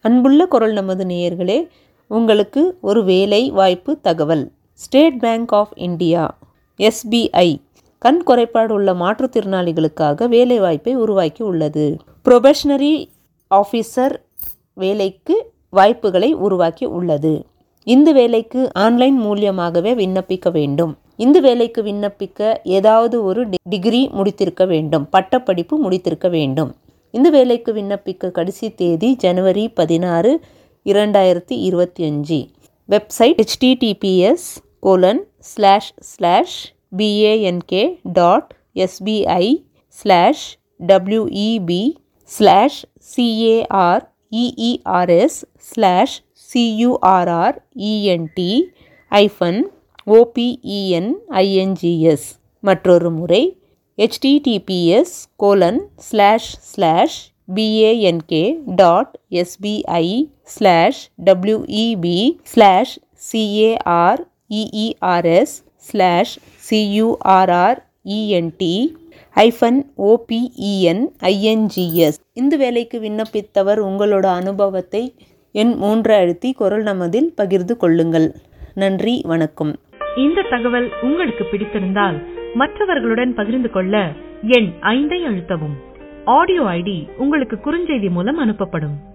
அன்புள்ள குரல் நமது நேயர்களே உங்களுக்கு ஒரு வேலை வாய்ப்பு தகவல் State Bank of India SBI கண் குறைபாடு உள்ள மாற்றுத்திறனாளிகளுக்காக வேலை வாய்ப்பை உருவாக்கி உள்ளது ப்ரொபஷனரி ஆஃபீஸர் வேலைக்கு வாய்ப்புகளை உருவாக்கி உள்ளது இந்த வேலைக்கு ஆன்லைன் மூலியமாகவே விண்ணப்பிக்க வேண்டும் இந்த வேலைக்கு விண்ணப்பிக்க ஏதாவது ஒரு டி- டிகிரி முடித்திருக்க வேண்டும் பட்டப்படிப்பு முடித்திருக்க வேண்டும் இந்த வேலைக்கு விண்ணப்பிக்க கடைசி தேதி ஜனவரி பதினாறு இரண்டாயிரத்தி இருபத்தி அஞ்சு website https colon slash slash B A N K dot SBI slash W E B slash C A R E E R S slash C U R R E N T hyphen O P E N I N G S மற்றொரு முறை https colon slash slash B A N K dot SBI slash W E B slash C A R E E R S slash C U R R E N T hyphen O P E N ஐஎன்ஜிஎஸ் இந்த வேலைக்கு விண்ணப்பித்தவர் உங்களோட அனுபவத்தை எண் மூன்று அழுத்தி குரல் நமதில் பகிர்ந்து கொள்ளுங்கள் நன்றி வணக்கம் இந்த தகவல் உங்களுக்கு பிடித்திருந்தால் மற்றவர்களுடன் பகிர்ந்து கொள்ள எண் ஐந்தை அழுத்தவும் ஆடியோ ஐடி உங்களுக்கு குறுஞ்செய்தி மூலம் அனுப்பப்படும்